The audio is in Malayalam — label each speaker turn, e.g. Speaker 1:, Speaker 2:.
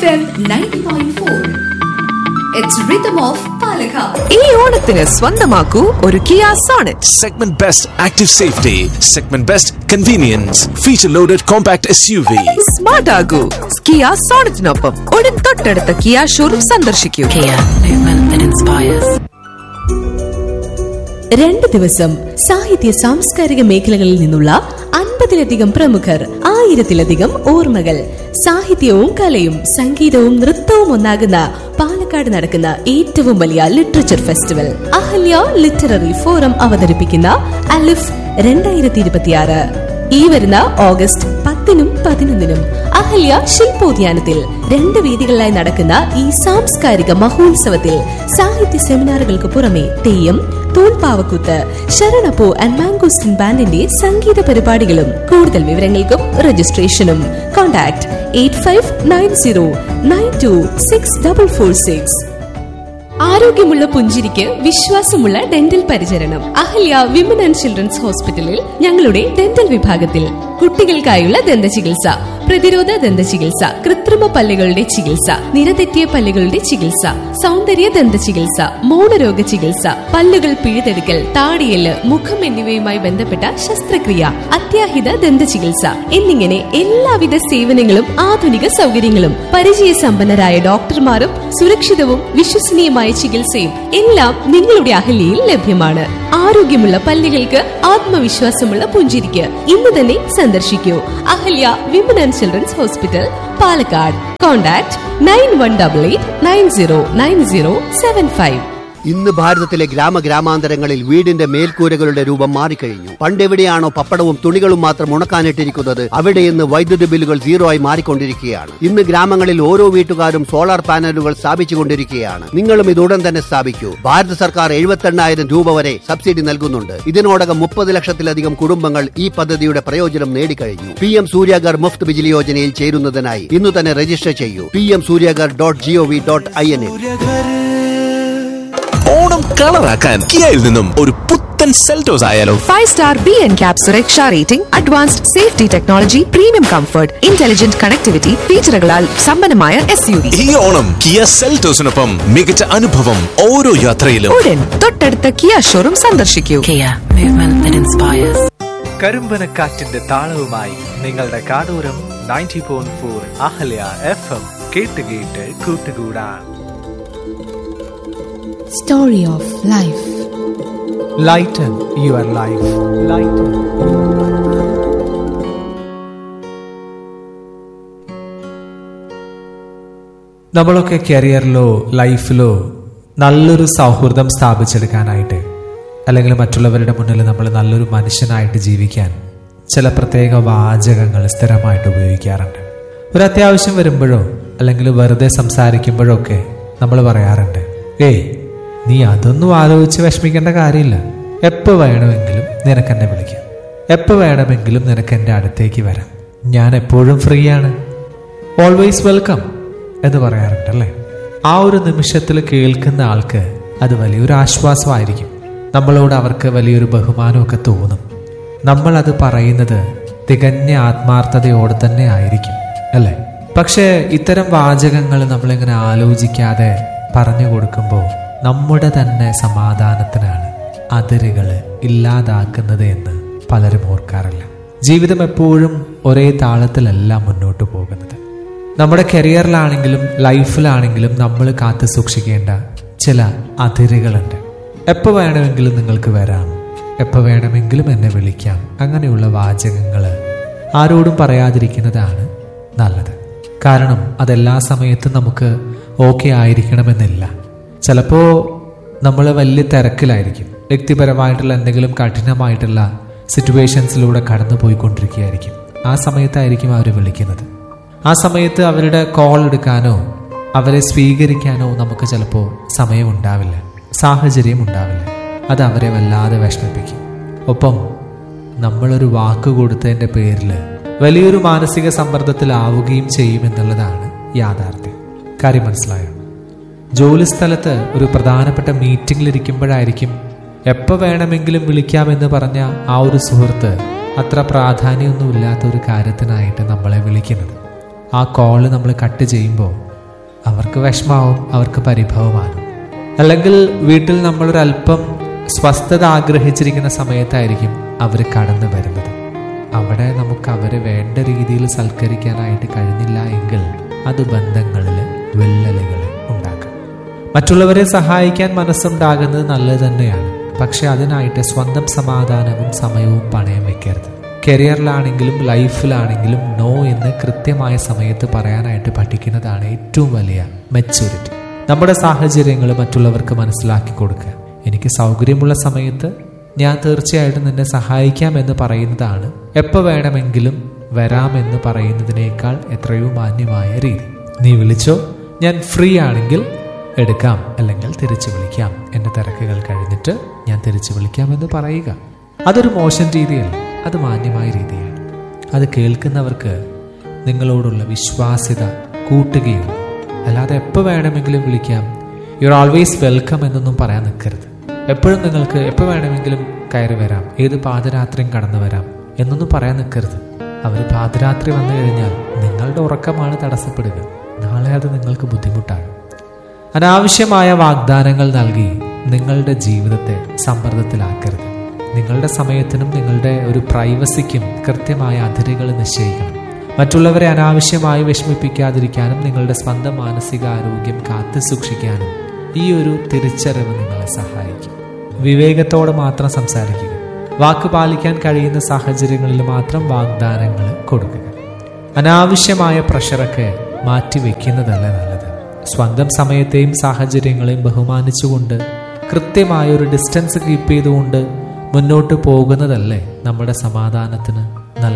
Speaker 1: FM 90.4. It's Rhythm of Palakkad.
Speaker 2: ഈ ഓണത്തിന് സ്വന്തമാക്കൂ ഒരു Kia Sonet
Speaker 3: Segment Best Active Safety, Segment Best Convenience, Feature Loaded Compact SUV.
Speaker 2: Smart ആകൂ കിയ സോണറ്റിനൊപ്പം ഉടൻ തൊട്ടടുത്ത കിയ ഷോറൂം സന്ദർശിക്കൂ
Speaker 4: Kia, movement that inspires.
Speaker 5: രണ്ട് ദിവസം സാഹിത്യ സാംസ്കാരിക മേഖലകളിൽ നിന്നുള്ള അൻപതിലധികം പ്രമുഖർ ആയിരത്തിലധികം ഓർമ്മകൾ സാഹിത്യവും കലയും സംഗീതവും നൃത്തവും ഒന്നാകുന്ന പാലക്കാട് നടക്കുന്ന ഏറ്റവും വലിയ literature festival Ahalya literary forum അവതരിപ്പിക്കുന്ന അലിഫ് രണ്ടായിരത്തി ഇരുപത്തിയാറ് ഈ വരുന്ന ഓഗസ്റ്റ് പത്തിനും പതിനൊന്നിനും അഹല്യ ശില്പോദ്യാനത്തിൽ രണ്ട് വേദികളിലായി നടക്കുന്ന ഈ സാംസ്കാരിക മഹോത്സവത്തിൽ സാഹിത്യ സെമിനാറുകൾക്ക് പുറമെ തെയ്യം തൂൺപാവക്കൂത്ത് ശരണപ്പൂ ആൻഡ് മാംഗോസ്റ്റിൻ ബാൻഡിന്റെ സംഗീത പരിപാടികളും കൂടുതൽ വിവരങ്ങൾക്കും രജിസ്ട്രേഷനും contact eight five nine zero nine two six double four six ആരോഗ്യമുള്ള പുഞ്ചിരിക്ക് വിശ്വാസമുള്ള ഡെന്റൽ പരിചരണം അഹല്യ വിമൻ ആൻഡ് ചിൽഡ്രൻസ് ഹോസ്പിറ്റലിൽ ഞങ്ങളുടെ ഡെന്റൽ വിഭാഗത്തിൽ കുട്ടികൾക്കായുള്ള ദന്ത ചികിത്സ പ്രതിരോധ ദന്ത ചികിത്സ കൃത്രിമ പല്ലുകളുടെ ചികിത്സ നിരതെറ്റിയ പല്ലുകളുടെ ചികിത്സ സൗന്ദര്യ ദന്ത ചികിത്സ മൗനരോഗ ചികിത്സ പല്ലുകൾ പിഴുതെടുക്കൽ താടിയല് മുഖം എന്നിവയുമായി ബന്ധപ്പെട്ട ശസ്ത്രക്രിയ അത്യാഹിത ദന്ത ചികിത്സ എന്നിങ്ങനെ എല്ലാവിധ സേവനങ്ങളും ആധുനിക സൗകര്യങ്ങളും പരിചയസമ്പന്നരായ ഡോക്ടർമാരും സുരക്ഷിതവും വിശ്വസനീയമായ ചികിത്സയും എല്ലാം നിങ്ങളുടെ അഹല്യയിൽ ലഭ്യമാണ് ആരോഗ്യമുള്ള പല്ലുകൾക്ക് ആത്മവിശ്വാസമുള്ള പുഞ്ചിരിക്ക് ഇന്ന് തന്നെ സന്ദർശിക്കൂ Ahalya women and children's hospital Palakkad contact nine one double eight nine zero nine zero seven five
Speaker 6: ഇന്ന് ഭാരതത്തിലെ ഗ്രാമഗ്രാമാന്തരങ്ങളിൽ വീടിന്റെ മേൽക്കൂരകളുടെ രൂപം മാറിക്കഴിഞ്ഞു പണ്ടെവിടെയാണോ പപ്പടവും തുണികളും മാത്രം ഉണക്കാനിട്ടിരിക്കുന്നത് അവിടെ ഇന്ന് വൈദ്യുതി ബില്ലുകൾ സീറോ ആയി മാറിക്കൊണ്ടിരിക്കുകയാണ് ഇന്ന് ഗ്രാമങ്ങളിൽ ഓരോ വീട്ടുകാരും സോളാർ പാനലുകൾ സ്ഥാപിച്ചുകൊണ്ടിരിക്കുകയാണ് നിങ്ങളും ഇത് ഉടൻ തന്നെ സ്ഥാപിക്കൂ ഭാരത സർക്കാർ എഴുപത്തെണ്ണായിരം രൂപ വരെ സബ്സിഡി നൽകുന്നുണ്ട് ഇതിനോടകം മുപ്പത് ലക്ഷത്തിലധികം കുടുംബങ്ങൾ ഈ പദ്ധതിയുടെ പ്രയോജനം നേടിക്കഴിഞ്ഞു പി എം സൂര്യാഗർ മുഫ്ത് ബിജിലി യോജനയിൽ ചേരുന്നതിനായി ഇന്ന് തന്നെ രജിസ്റ്റർ ചെയ്യൂ P M Suryaghar dot G O V dot I N
Speaker 3: Onam കളറാക്കാൻ കിയയിൽ നിന്നും ഒരു പുത്തൻ സെൽറ്റോസ് ആയാലോ
Speaker 2: five star B N cap സുരക്ഷ rating advanced safety technology premium comfort intelligent connectivity ഫീച്ചറുകളാൽ സമ്പന്നമായ എസ് യു വി
Speaker 3: ഈ ഓണം കിയ സെൽറ്റോസിനൊപ്പം മികച്ച അനുഭവം ഓരോ യാത്രയിലും
Speaker 2: ഉടൻ തൊട്ടടുത്ത കിയ ഷോറൂം സന്ദർശിക്കൂ
Speaker 4: Kia, movement that inspires.
Speaker 7: കരിമ്പനക്കാറ്റിന്റെ താളവുമായി നിങ്ങളുടെ കാടൂരം ninety point four Ahalya F M കേട്ട് കേട്ട് കൂട്ടുകൂടാൻ
Speaker 8: Story of Life.
Speaker 7: Lighten your life lighten നമ്മളൊക്കെ കരിയറിലോ ലൈഫിലോ നല്ലൊരു സൗഹൃദം സ്ഥാപിച്ചെടുക്കാനായിട്ട് അല്ലെങ്കിൽ മറ്റുള്ളവരുടെ മുന്നിൽ നമ്മൾ നല്ലൊരു മനുഷ്യനായിട്ട് ജീവിക്കാൻ ചില പ്രത്യേക വാചകങ്ങൾ സ്ഥിരമായിട്ട് ഉപയോഗിക്കാറുണ്ട് ഒരു അത്യാവശ്യം വരുമ്പോഴോ അല്ലെങ്കിൽ വെറുതെ സംസാരിക്കുമ്പോഴോ ഒക്കെ നമ്മൾ പറയാറുണ്ട് ഏയ് നീ അതൊന്നും ആലോചിച്ച് വിഷമിക്കേണ്ട കാര്യമില്ല എപ്പോൾ വേണമെങ്കിലും നിനക്കെന്നെ വിളിക്കാം എപ്പോൾ വേണമെങ്കിലും നിനക്ക് എൻ്റെ അടുത്തേക്ക് വരാം ഞാൻ എപ്പോഴും ഫ്രീ ആണ് ഓൾവേസ് വെൽക്കം എന്ന് പറയാറുണ്ട് അല്ലേ ആ ഒരു നിമിഷത്തിൽ കേൾക്കുന്ന ആൾക്ക് അത് വലിയൊരു ആശ്വാസമായിരിക്കും നമ്മളോട് അവർക്ക് വലിയൊരു ബഹുമാനമൊക്കെ തോന്നും നമ്മൾ അത് പറയുന്നത് തികഞ്ഞ ആത്മാർത്ഥതയോടെ തന്നെ ആയിരിക്കും അല്ലേ പക്ഷേ ഇത്തരം വാചകങ്ങൾ നമ്മളിങ്ങനെ ആലോചിക്കാതെ പറഞ്ഞു കൊടുക്കുമ്പോൾ നമ്മുടെ തന്നെ സമാധാനത്തിനാണ് അതിരുകൾ ഇല്ലാതാക്കുന്നത് എന്ന് പലരും ഓർക്കാറില്ല ജീവിതം എപ്പോഴും ഒരേ താളത്തിലല്ല മുന്നോട്ട് പോകുന്നത് നമ്മുടെ കരിയറിലാണെങ്കിലും ലൈഫിലാണെങ്കിലും നമ്മൾ കാത്തു സൂക്ഷിക്കേണ്ട ചില അതിരുകളുണ്ട് എപ്പോൾ വേണമെങ്കിലും നിങ്ങൾക്ക് വരാം എപ്പോൾ വേണമെങ്കിലും എന്നെ വിളിക്കാം അങ്ങനെയുള്ള വാചകങ്ങൾ ആരോടും പറയാതിരിക്കുന്നതാണ് നല്ലത് കാരണം അതെല്ലാ സമയത്തും നമുക്ക് ഓക്കെ ആയിരിക്കണമെന്നില്ല ചിലപ്പോൾ നമ്മൾ വലിയ തിരക്കിലായിരിക്കും വ്യക്തിപരമായിട്ടുള്ള എന്തെങ്കിലും കഠിനമായിട്ടുള്ള സിറ്റുവേഷൻസിലൂടെ കടന്നു പോയിക്കൊണ്ടിരിക്കുകയായിരിക്കും ആ സമയത്തായിരിക്കും അവർ വിളിക്കുന്നത് ആ സമയത്ത് അവരുടെ കോൾ എടുക്കാനോ അവരെ സ്വീകരിക്കാനോ നമുക്ക് ചിലപ്പോൾ സമയമുണ്ടാവില്ല സാഹചര്യം ഉണ്ടാവില്ല അത് അവരെ വല്ലാതെ വിഷമിപ്പിക്കും ഒപ്പം നമ്മളൊരു വാക്ക് കൊടുത്തതിൻ്റെ പേരിൽ വലിയൊരു മാനസിക സമ്മർദ്ദത്തിലാവുകയും ചെയ്യുമെന്നുള്ളതാണ് യാഥാർത്ഥ്യം കാര്യം മനസ്സിലായോ ജോലി സ്ഥലത്ത് ഒരു പ്രധാനപ്പെട്ട മീറ്റിംഗിലിരിക്കുമ്പോഴായിരിക്കും എപ്പോൾ വേണമെങ്കിലും വിളിക്കാമെന്ന് പറഞ്ഞ ആ ഒരു സുഹൃത്ത് അത്ര പ്രാധാന്യമൊന്നുമില്ലാത്ത ഒരു കാര്യത്തിനായിട്ട് നമ്മളെ വിളിക്കുന്നത് ആ കോള് നമ്മൾ കട്ട് ചെയ്യുമ്പോൾ അവർക്ക് വിഷമാവും അവർക്ക് പരിഭവമാകും അല്ലെങ്കിൽ വീട്ടിൽ നമ്മളൊരല്പം സ്വസ്ഥത ആഗ്രഹിച്ചിരിക്കുന്ന സമയത്തായിരിക്കും അവർ കടന്നു വരുന്നത് അവിടെ നമുക്ക് അവരെ വേണ്ട രീതിയിൽ സൽക്കരിക്കാനായിട്ട് കഴിഞ്ഞില്ല എങ്കിൽ അത് ബന്ധങ്ങളിൽ വിള്ളലുകൾ ഉണ്ടാക്കും മറ്റുള്ളവരെ സഹായിക്കാൻ മനസ്സുണ്ടാകുന്നത് നല്ലത് തന്നെയാണ് പക്ഷെ അതിനായിട്ട് സ്വന്തം സമാധാനവും സമയവും പണയം വെക്കരുത് കരിയറിലാണെങ്കിലും ലൈഫിലാണെങ്കിലും നോ എന്ന് കൃത്യമായ സമയത്ത് പറയാനായിട്ട് പഠിക്കുന്നതാണ് ഏറ്റവും വലിയ മെച്ചൂരിറ്റി നമ്മുടെ സാഹചര്യങ്ങൾ മറ്റുള്ളവർക്ക് മനസ്സിലാക്കി കൊടുക്കുക എനിക്ക് സൗകര്യമുള്ള സമയത്ത് ഞാൻ തീർച്ചയായിട്ടും നിന്നെ സഹായിക്കാം എന്ന് പറയുന്നതാണ് എപ്പോൾ വേണമെങ്കിലും വരാമെന്ന് പറയുന്നതിനേക്കാൾ എത്രയോ മാന്യമായ രീതി നീ വിളിച്ചോ ഞാൻ ഫ്രീ ആണെങ്കിൽ എടുക്കാം അല്ലെങ്കിൽ തിരിച്ചു വിളിക്കാം എൻ്റെ തിരക്കുകൾ കഴിഞ്ഞിട്ട് ഞാൻ തിരിച്ചു വിളിക്കാമെന്ന് പറയുക അതൊരു മോശം രീതിയല്ല അത് മാന്യമായ രീതിയാണ് അത് കേൾക്കുന്നവർക്ക് നിങ്ങളോടുള്ള വിശ്വാസ്യത കൂട്ടുകയുള്ളൂ അല്ലാതെ എപ്പോൾ വേണമെങ്കിലും വിളിക്കാം യു ആർ ഓൾവേസ് വെൽക്കം എന്നൊന്നും പറയാൻ നിൽക്കരുത് എപ്പോഴും നിങ്ങൾക്ക് എപ്പോൾ വേണമെങ്കിലും കയറി വരാം ഏത് പാതിരാത്രിയും കടന്നു വരാം എന്നൊന്നും പറയാൻ നിൽക്കരുത് അവർ പാതിരാത്രി വന്നു കഴിഞ്ഞാൽ നിങ്ങളുടെ ഉറക്കമാണ് തടസ്സപ്പെടുക നാളെ അത് നിങ്ങൾക്ക് ബുദ്ധിമുട്ടാണ് അനാവശ്യമായ വാഗ്ദാനങ്ങൾ നൽകി നിങ്ങളുടെ ജീവിതത്തെ സമ്മർദ്ദത്തിലാക്കരുത് നിങ്ങളുടെ സമയത്തിനും നിങ്ങളുടെ ഒരു പ്രൈവസിക്കും കൃത്യമായ അതിരുകൾ നിശ്ചയിക്കണം മറ്റുള്ളവരെ അനാവശ്യമായി വിഷമിപ്പിക്കാതിരിക്കാനും നിങ്ങളുടെ സ്വന്തം മാനസികാരോഗ്യം കാത്തു സൂക്ഷിക്കാനും ഈ ഒരു തിരിച്ചറിവ് നിങ്ങളെ സഹായിക്കും വിവേകത്തോടെ മാത്രം സംസാരിക്കുക വാക്ക് പാലിക്കാൻ കഴിയുന്ന സാഹചര്യങ്ങളിൽ മാത്രം വാഗ്ദാനങ്ങൾ കൊടുക്കുക അനാവശ്യമായ പ്രഷറൊക്കെ മാറ്റിവെക്കുന്നതല്ല നല്ലത് സ്വന്തം സമയത്തെയും സാഹചര്യങ്ങളെയും ബഹുമാനിച്ചുകൊണ്ട് കൃത്യമായ ഒരു ഡിസ്റ്റൻസ് കീപ്പ് ചെയ്തുകൊണ്ട് മുന്നോട്ട് പോകുന്നതല്ലേ നമ്മുടെ സമാധാനത്തിന്